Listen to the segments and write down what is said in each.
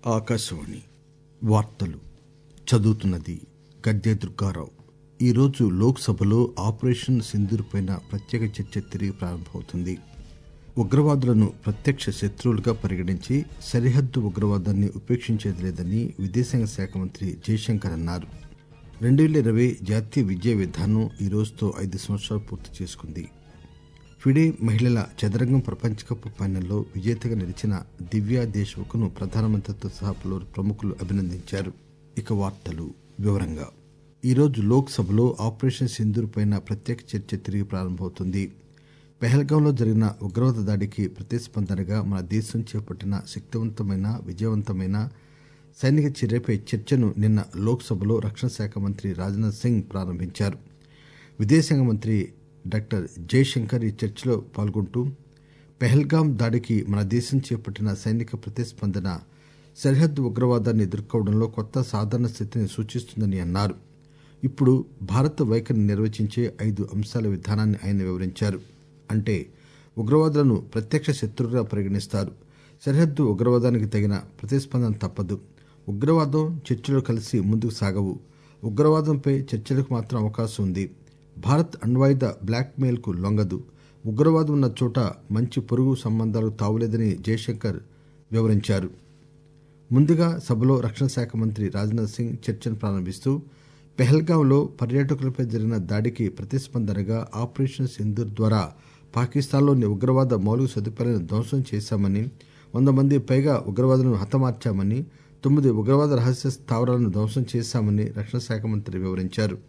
ఆకాశవాణి వార్తలు చదువుతున్నది గద్దె దుర్గారావు ఈరోజు లోక్సభలో ఆపరేషన్ సింధూర్ పైన ప్రత్యేక చర్చ తిరిగి ప్రారంభమవుతుంది ఉగ్రవాదులను ప్రత్యక్ష శత్రువులుగా పరిగణించి సరిహద్దు ఉగ్రవాదాన్ని ఉపేక్షించేది లేదని విదేశాంగ శాఖ మంత్రి జయశంకర్ అన్నారు రెండు పేల ఇరవై జాతీయ విద్యా విధానం ఈ రోజుతో ఐదు సంవత్సరాలు పూర్తి చేసుకుంది ఫిడే మహిళల చదరంగం ప్రపంచ కప్ ఫైనల్లో విజేతగా నిలిచిన దివ్యా దేశ్ముఖ్ ను ప్రధానమంత్రితో సహా పలువురు ప్రముఖులు అభినందించారు ఇక వార్తలు వివరంగా ఈరోజు లోక్ సభలో ఆపరేషన్ సింధూర్ పైన ప్రత్యేక చర్చ తిరిగి ప్రారంభమవుతుంది పెహల్గాంలో జరిగిన ఉగ్రవాద దాడికి ప్రతిస్పందనగా మన దేశం చేపట్టిన శక్తివంతమైన విజయవంతమైన సైనిక చర్యపై చర్చను నిన్న లోక్ సభలో రక్షణ శాఖ మంత్రి రాజ్నాథ్ సింగ్ ప్రారంభించారు విదేశాంగ మంత్రి డాక్టర్ జైశంకర్ ఈ చర్చలో పాల్గొంటూ పెహల్గాం దాడికి మన దేశం చేపట్టిన సైనిక ప్రతిస్పందన సరిహద్దు ఉగ్రవాదాన్ని ఎదుర్కోవడంలో కొత్త సాధారణ స్థితిని సూచిస్తుందని అన్నారు ఇప్పుడు భారత్ వైఖరిని నిర్వచించే ఐదు అంశాల విధానాన్ని ఆయన వివరించారు అంటే ఉగ్రవాదులను ప్రత్యక్ష శత్రువుగా పరిగణిస్తారు సరిహద్దు ఉగ్రవాదానికి తగిన ప్రతిస్పందన తప్పదు ఉగ్రవాదం చర్చలు కలిసి ముందుకు సాగవు ఉగ్రవాదంపై చర్చలకు మాత్రం అవకాశం ఉంది భారత్ అణ్వాయుధ బ్లాక్ మెయిల్ కు లొంగదు ఉగ్రవాదం ఉన్న చోట మంచి పొరుగు సంబంధాలకు తావులేదని జయశంకర్ వివరించారు ముందుగా సభలో రక్షణ శాఖ మంత్రి రాజ్నాథ్ సింగ్ చర్చను ప్రారంభిస్తూ పెహల్గాంలో పర్యాటకులపై జరిగిన దాడికి ప్రతిస్పందనగా ఆపరేషన్ సింధూర్ ద్వారా పాకిస్తాన్లోని ఉగ్రవాద మౌలిక సదుపాయాలను ధ్వంసం చేశామని వంద మంది పైగా ఉగ్రవాదులను హతమార్చామని తొమ్మిది ఉగ్రవాద రహస్య స్థావరాలను ధ్వంసం చేశామని రక్షణ శాఖ మంత్రి వివరించారు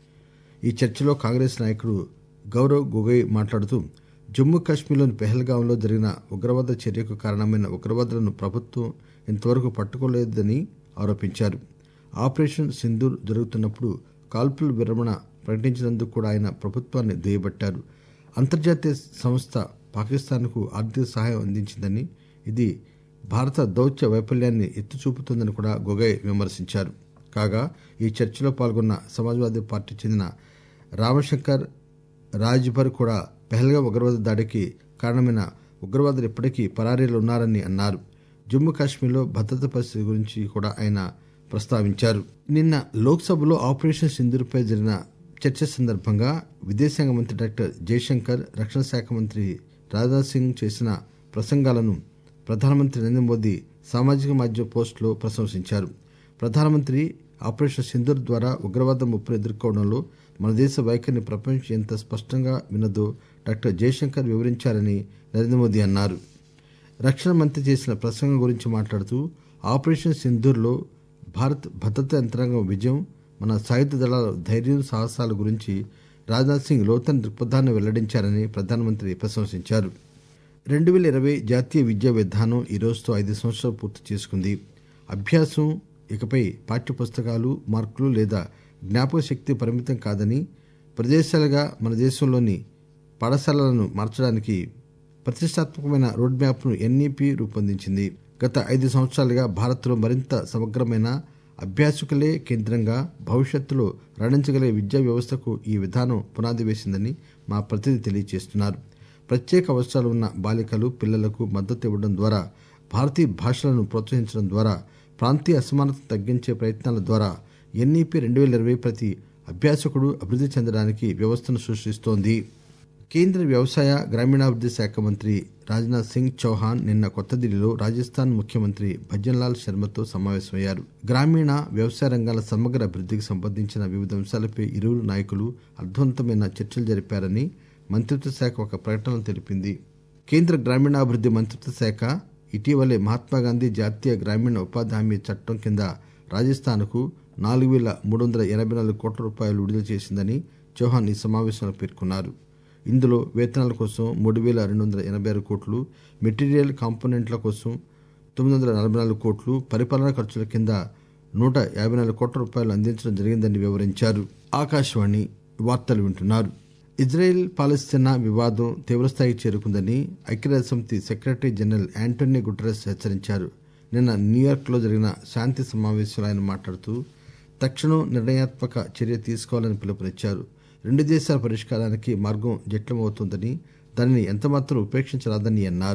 ఈ చర్చలో కాంగ్రెస్ నాయకుడు గౌరవ్ గొగోయ్ మాట్లాడుతూ జమ్మూ కాశ్మీర్లోని పెహల్గాంలో జరిగిన ఉగ్రవాద చర్యకు కారణమైన ఉగ్రవాదులను ప్రభుత్వం ఇంతవరకు పట్టుకోలేదని ఆరోపించారు ఆపరేషన్ సింధూర్ జరుగుతున్నప్పుడు కాల్పుల విరమణ ప్రకటించినందుకు కూడా ఆయన ప్రభుత్వాన్ని దుయ్యబట్టారు అంతర్జాతీయ సంస్థ పాకిస్తాన్కు ఆర్థిక సహాయం అందించిందని ఇది భారత దౌత్య వైఫల్యాన్ని ఎత్తిచూపుతోందని కూడా గొగోయ్ విమర్శించారు కాగా ఈ చర్చలో పాల్గొన్న సమాజ్వాదీ పార్టీ చెందిన రామశంకర్ రాజ్భర్ కూడా పెహల్గా ఉగ్రవాద దాడికి కారణమైన ఉగ్రవాదులు ఇప్పటికీ పరారీలో ఉన్నారని అన్నారు జమ్మూ కాశ్మీర్లో భద్రత పరిస్థితి గురించి కూడా ఆయన ప్రస్తావించారు నిన్న లోక్సభలో ఆపరేషన్ సింధూర్పై జరిగిన చర్చ సందర్భంగా విదేశాంగ మంత్రి డాక్టర్ జయశంకర్ రక్షణ శాఖ మంత్రి రాజ్నాథ్ సింగ్ చేసిన ప్రసంగాలను ప్రధానమంత్రి నరేంద్ర మోదీ సామాజిక మాధ్యమ పోస్టులో ప్రశంసించారు ప్రధానమంత్రి ఆపరేషన్ సింధూర్ ద్వారా ఉగ్రవాద ముప్పును ఎదుర్కోవడంలో మన దేశ వైఖరిని ప్రపంచం ఎంత స్పష్టంగా విన్నదో డాక్టర్ జయశంకర్ వివరించారని నరేంద్ర మోదీ అన్నారు రక్షణ మంత్రి చేసిన ప్రసంగం గురించి మాట్లాడుతూ ఆపరేషన్ సింధూర్లో భారత్ భద్రతా యంత్రాంగం విజయం మన సాయుధ దళాల ధైర్యం సాహసాల గురించి రాజ్నాథ్ సింగ్ లోతైన దృక్పథాన్ని వెల్లడించారని ప్రధానమంత్రి ప్రశంసించారు రెండు వేల ఇరవై జాతీయ విద్యా విధానం ఈ రోజుతో ఐదు సంవత్సరాలు పూర్తి చేసుకుంది అభ్యాసం ఇకపై పాఠ్యపుస్తకాలు మార్కులు లేదా జ్ఞాపక శక్తి పరిమితం కాదని ప్రదేశాలుగా మన దేశంలోని పాఠశాలలను మార్చడానికి ప్రతిష్టాత్మకమైన రోడ్ మ్యాప్ను ఎన్ఈపి రూపొందించింది గత ఐదు సంవత్సరాలుగా భారత్లో మరింత సమగ్రమైన అభ్యాసకులే కేంద్రంగా భవిష్యత్తులో రాణించగలిగే విద్యా వ్యవస్థకు ఈ విధానం పునాది వేసిందని మా ప్రతినిధి తెలియజేస్తున్నారు ప్రత్యేక అవసరాలు ఉన్న బాలికలు పిల్లలకు మద్దతు ఇవ్వడం ద్వారా భారతీయ భాషలను ప్రోత్సహించడం ద్వారా ప్రాంతీయ అసమానత తగ్గించే ప్రయత్నాల ద్వారా ఎన్ఈపి రెండు వేల ఇరవై ప్రతి అభ్యాసకుడు అభివృద్ధి చెందడానికి వ్యవస్థను సృష్టిస్తోంది కేంద్ర వ్యవసాయ గ్రామీణాభివృద్ధి శాఖ మంత్రి రాజ్నాథ్ సింగ్ చౌహాన్ నిన్న కొత్త ఢిల్లీలో రాజస్థాన్ ముఖ్యమంత్రి భజన్లాల్ శర్మతో సమావేశమయ్యారు గ్రామీణ వ్యవసాయ రంగాల సమగ్ర అభివృద్ధికి సంబంధించిన వివిధ అంశాలపై ఇరువురు నాయకులు అర్థవంతమైన చర్చలు జరిపారని మంత్రిత్వ శాఖ ఒక ప్రకటనలో తెలిపింది కేంద్ర గ్రామీణాభివృద్ధి మంత్రిత్వ శాఖ ఇటీవలే మహాత్మాగాంధీ జాతీయ గ్రామీణ ఉపాధి హామీ చట్టం కింద రాజస్థాన్కు నాలుగు వేల మూడు వందల ఎనభై నాలుగు కోట్ల రూపాయలు విడుదల చేసిందని చౌహాన్ ఈ సమావేశంలో పేర్కొన్నారు ఇందులో వేతనాల కోసం మూడు వేల రెండు వందల ఎనభై ఆరు కోట్లు మెటీరియల్ కాంపోనెంట్ల కోసం తొమ్మిది వందల నలభై నాలుగు కోట్లు పరిపాలనా ఖర్చుల కింద నూట యాభై నాలుగు కోట్ల రూపాయలు అందించడం జరిగిందని వివరించారు ఆకాశవాణి వార్తలు వింటున్నారు ఇజ్రాయెల్ పాలస్తీనా వివాదం తీవ్రస్థాయికి చేరుకుందని ఐక్యరాజ్యసమితి సెక్రటరీ జనరల్ యాంటోనీ గుటరెస్ హెచ్చరించారు నిన్న న్యూయార్క్లో జరిగిన శాంతి సమావేశంలో ఆయన మాట్లాడుతూ తక్షణం నిర్ణయాత్మక చర్య తీసుకోవాలని పిలుపునిచ్చారు రెండు దేశాల పరిష్కారానికి మార్గం జటిలమవుతోందని దానిని ఎంతమాత్రం ఉపేక్షించరాదని అన్నారు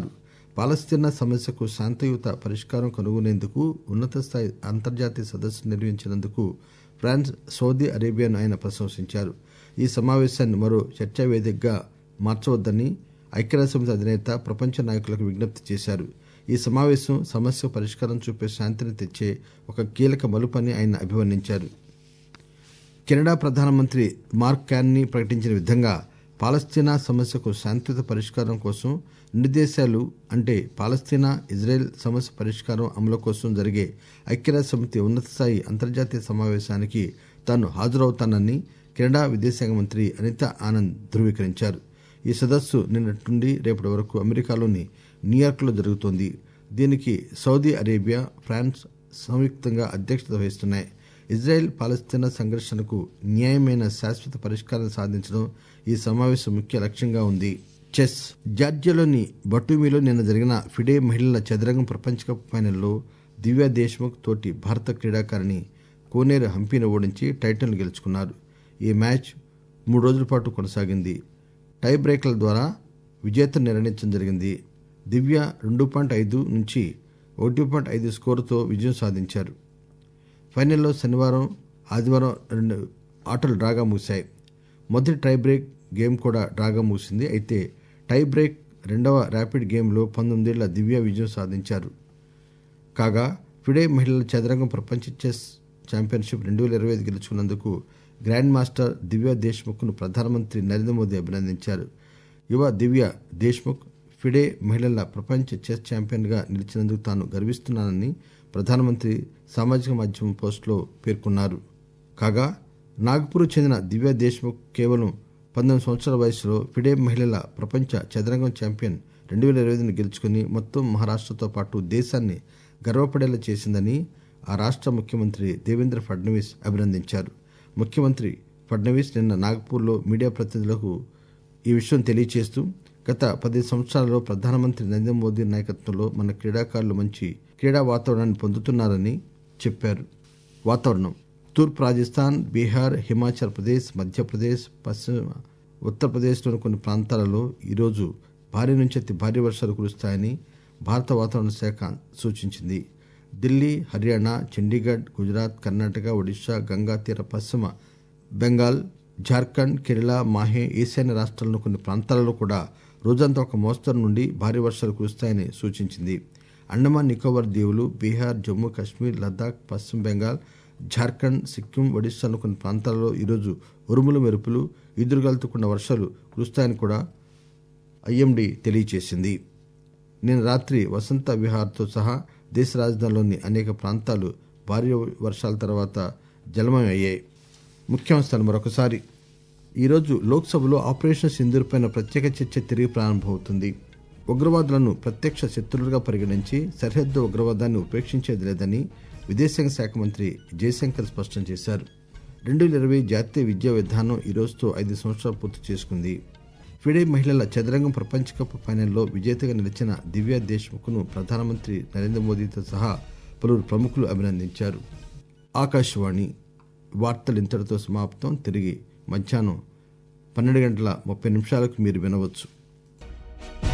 పాలస్తీనా సమస్యకు శాంతియుత పరిష్కారం కనుగొనేందుకు ఉన్నత స్థాయి అంతర్జాతీయ సదస్సు నిర్వహించినందుకు ఫ్రాన్స్ సౌదీ అరేబియాను ఆయన ప్రశంసించారు ఈ సమావేశాన్ని మరో చర్చా వేదికగా మార్చవద్దని ఐక్యరాజ్యసమితి అధినేత ప్రపంచ నాయకులకు విజ్ఞప్తి చేశారు ఈ సమావేశం సమస్య పరిష్కారం చూపే శాంతిని తెచ్చే ఒక కీలక మలుపని ఆయన అభివర్ణించారు కెనడా ప్రధానమంత్రి మార్క్ క్యాన్ని ప్రకటించిన విధంగా పాలస్తీనా సమస్యకు శాంతియుత పరిష్కారం కోసం రెండు దేశాలు అంటే పాలస్తీనా ఇజ్రాయెల్ సమస్య పరిష్కారం అమలు కోసం జరిగే ఐక్యరాజ్య సమితి ఉన్నత స్థాయి అంతర్జాతీయ సమావేశానికి తాను హాజరవుతానని కెనడా విదేశాంగ మంత్రి అనితా ఆనంద్ ధృవీకరించారు ఈ సదస్సు నిన్నటి నుండి రేపటి వరకు అమెరికాలోని న్యూయార్క్లో జరుగుతోంది దీనికి సౌదీ అరేబియా ఫ్రాన్స్ సంయుక్తంగా అధ్యక్షత వహిస్తున్నాయి ఇజ్రాయెల్ పాలస్తీనా సంఘర్షణకు న్యాయమైన శాశ్వత పరిష్కారం సాధించడం ఈ సమావేశం ముఖ్య లక్ష్యంగా ఉంది చెస్ జార్జియాలోని బటూమిలో నిన్న జరిగిన ఫిడే మహిళల చదరంగం ప్రపంచ కప్ ఫైనల్లో దివ్యా దేశ్ముఖ్ తోటి భారత క్రీడాకారిణి కోనేరు హంపీని ఓడించి టైటిల్ గెలుచుకున్నారు ఈ మ్యాచ్ మూడు రోజుల పాటు కొనసాగింది టై బ్రేక్ల ద్వారా విజేతను నిర్ణయించడం జరిగింది దివ్య రెండు పాయింట్ ఐదు నుంచి ఒకటి పాయింట్ ఐదు స్కోరుతో విజయం సాధించారు ఫైనల్లో శనివారం ఆదివారం రెండు ఆటలు డ్రాగా ముగిశాయి మొదటి టై బ్రేక్ గేమ్ కూడా డ్రాగా ముగిసింది అయితే టై బ్రేక్ రెండవ ర్యాపిడ్ గేమ్లో పంతొమ్మిదేళ్ల దివ్య విజయం సాధించారు కాగా ఫిడే మహిళల చదరంగం ప్రపంచ చెస్ ఛాంపియన్షిప్ రెండు వేల ఇరవై ఐదు గెలుచుకున్నందుకు గ్రాండ్ మాస్టర్ దివ్య దేశ్ముఖ్ను ప్రధానమంత్రి నరేంద్ర మోదీ అభినందించారు యువ దివ్య దేశ్ముఖ్ ఫిడే మహిళల ప్రపంచ చెస్ ఛాంపియన్గా నిలిచినందుకు తాను గర్విస్తున్నానని ప్రధానమంత్రి సామాజిక మాధ్యమం పోస్టులో పేర్కొన్నారు కాగా నాగ్పూర్ చెందిన దివ్య దేశ్ముఖ్ కేవలం పంతొమ్మిది సంవత్సరాల వయసులో ఫిడే మహిళల ప్రపంచ చదరంగం ఛాంపియన్ రెండు వేల ఇరవై ఐదును గెలుచుకుని మొత్తం మహారాష్ట్రతో పాటు దేశాన్ని గర్వపడేలా చేసిందని ఆ రాష్ట్ర ముఖ్యమంత్రి దేవేంద్ర ఫడ్నవీస్ అభినందించారు ముఖ్యమంత్రి ఫడ్నవీస్ నిన్న నాగపూర్లో మీడియా ప్రతినిధులకు ఈ విషయం తెలియజేస్తూ గత పది సంవత్సరాలలో ప్రధానమంత్రి నరేంద్ర మోదీ నాయకత్వంలో మన క్రీడాకారులు మంచి క్రీడా వాతావరణాన్ని పొందుతున్నారని చెప్పారు వాతావరణం తూర్పు రాజస్థాన్ బీహార్ హిమాచల్ ప్రదేశ్ మధ్యప్రదేశ్ పశ్చిమ ఉత్తరప్రదేశ్లోని కొన్ని ప్రాంతాలలో ఈరోజు భారీ నుంచి అతి భారీ వర్షాలు కురుస్తాయని భారత వాతావరణ శాఖ సూచించింది ఢిల్లీ హర్యానా చండీగఢ్ గుజరాత్ కర్ణాటక ఒడిశా గంగా తీర పశ్చిమ బెంగాల్ జార్ఖండ్ కేరళ మాహే ఈశాన్య రాష్ట్రాలను కొన్ని ప్రాంతాలలో కూడా రోజంతా ఒక మోస్తరు నుండి భారీ వర్షాలు కురుస్తాయని సూచించింది అండమాన్ నికోబార్ దీవులు బీహార్ జమ్మూ కాశ్మీర్ లద్దాఖ్ పశ్చిమ బెంగాల్ జార్ఖండ్ సిక్కిం ఒడిశాలో కొన్ని ప్రాంతాలలో ఈరోజు ఉరుములు మెరుపులు ఈదురుగాలతో కూడిన వర్షాలు కురుస్తాయని కూడా ఐఎండీ తెలియజేసింది నిన్న రాత్రి వసంత విహార్తో సహా దేశ రాజధానిలోని అనేక ప్రాంతాలు భారీ వర్షాల తర్వాత జలమయం అయ్యాయి ముఖ్యాంశాలు మరొకసారి ఈరోజు లోక్సభలో ఆపరేషన్ సింధూర్పై ప్రత్యేక చర్చ తిరిగి ప్రారంభమవుతుంది ఉగ్రవాదులను ప్రత్యక్ష శత్రువులుగా పరిగణించి సరిహద్దు ఉగ్రవాదాన్ని ఉపేక్షించేది లేదని విదేశాంగ శాఖ మంత్రి జయశంకర్ స్పష్టం చేశారు రెండు వేల ఇరవై జాతీయ విద్యా విధానం ఈ రోజుతో ఐదు సంవత్సరాలు పూర్తి చేసుకుంది ఫిడే మహిళల చదరంగం ప్రపంచ కప్ ఫైనల్లో విజేతగా నిలిచిన దివ్యా దేశ్ముఖ్ను ప్రధానమంత్రి నరేంద్ర మోదీతో సహా పలువురు ప్రముఖులు అభినందించారు ఆకాశవాణి వార్తలు ఇంతటితో సమాప్తం తిరిగి మధ్యాహ్నం పన్నెండు గంటల ముప్పై నిమిషాలకు మీరు వినవచ్చు